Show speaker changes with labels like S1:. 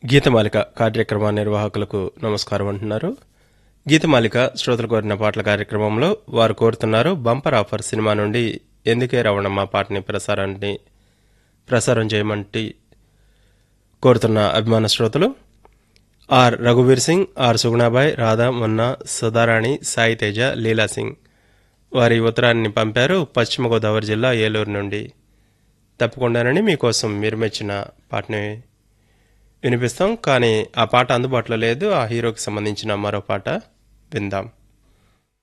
S1: గీతమాలిక కార్యక్రమ నిర్వాహకులకు నమస్కారం అంటున్నారు గీతమాలిక శ్రోతలు కోరిన పాటల కార్యక్రమంలో వారు కోరుతున్నారు బంపర్ ఆఫర్ సినిమా నుండి ఎందుకే రవణమ్మ పాటని ప్రసారాన్ని ప్రసారం చేయమంటి కోరుతున్న అభిమాన శ్రోతలు ఆర్ రఘువీర్ సింగ్ ఆర్ సుగుణాబాయ్ రాధా మొన్న సుధారాణి సాయి తేజ లీలా సింగ్ వారి ఉత్తరాన్ని పంపారు పశ్చిమ గోదావరి జిల్లా ఏలూరు నుండి తప్పకుండానని మీకోసం మీరు మెచ్చిన పాటని వినిపిస్తాం కానీ ఆ పాట అందుబాటులో లేదు ఆ హీరోకి సంబంధించిన మరో పాట విందాం